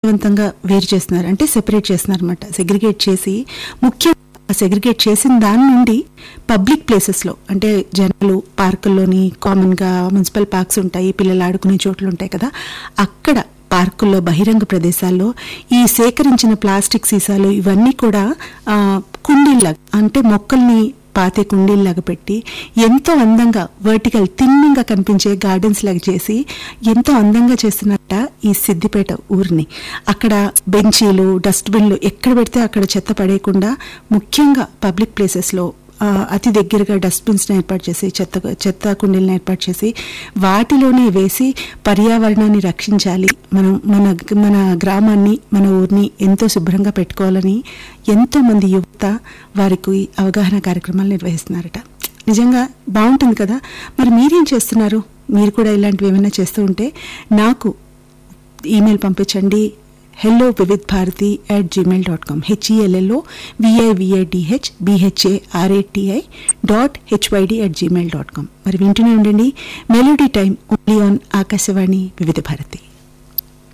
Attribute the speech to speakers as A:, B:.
A: సమర్థవంతంగా వేరు చేస్తున్నారు అంటే సెపరేట్ చేస్తున్నారు అనమాట సెగ్రిగేట్ చేసి ముఖ్యంగా సెగ్రిగేట్ చేసిన దాని నుండి పబ్లిక్ ప్లేసెస్లో అంటే జనాలు పార్కుల్లోని కామన్గా మున్సిపల్ పార్క్స్ ఉంటాయి పిల్లలు ఆడుకునే చోట్లు ఉంటాయి కదా అక్కడ పార్కుల్లో బహిరంగ ప్రదేశాల్లో ఈ సేకరించిన ప్లాస్టిక్ సీసాలు ఇవన్నీ కూడా ఆ, కుండీల్లాగా అంటే మొక్కల్ని పాతే కుండీల్లాగా పెట్టి ఎంతో అందంగా వర్టికల్ తిన్నంగా కనిపించే గార్డెన్స్ లాగా చేసి ఎంతో అందంగా చేస్తున్నట్ట ఈ సిద్దిపేట ఊరిని అక్కడ బెంచీలు డస్ట్బిన్లు ఎక్కడ పెడితే అక్కడ చెత్త పడేయకుండా ముఖ్యంగా పబ్లిక్ ప్లేసెస్లో ఆ, అతి దగ్గరగా డస్ట్బిన్స్ని ఏర్పాటు చేసి చెత్త చెత్త కుండీలను ఏర్పాటు చేసి వాటిలోనే వేసి పర్యావరణాన్ని రక్షించాలి మనం మన మన గ్రామాన్ని మన ఊరిని ఎంతో శుభ్రంగా పెట్టుకోవాలని ఎంతో మంది యువత వారికి అవగాహన కార్యక్రమాలు నిర్వహిస్తున్నారట నిజంగా బాగుంటుంది కదా మరి మీరేం చేస్తున్నారు మీరు కూడా ఇలాంటివి ఏమైనా చేస్తూ ఉంటే నాకు ఈమెయిల్ పంపించండి hello Vividh Bharati at Gmail dot com HELLO VIVIDH BHA RATI dot HYD at Gmail dot com మరి వింటూనే ఉండండి melody time only on Akashvani Vividha Bharati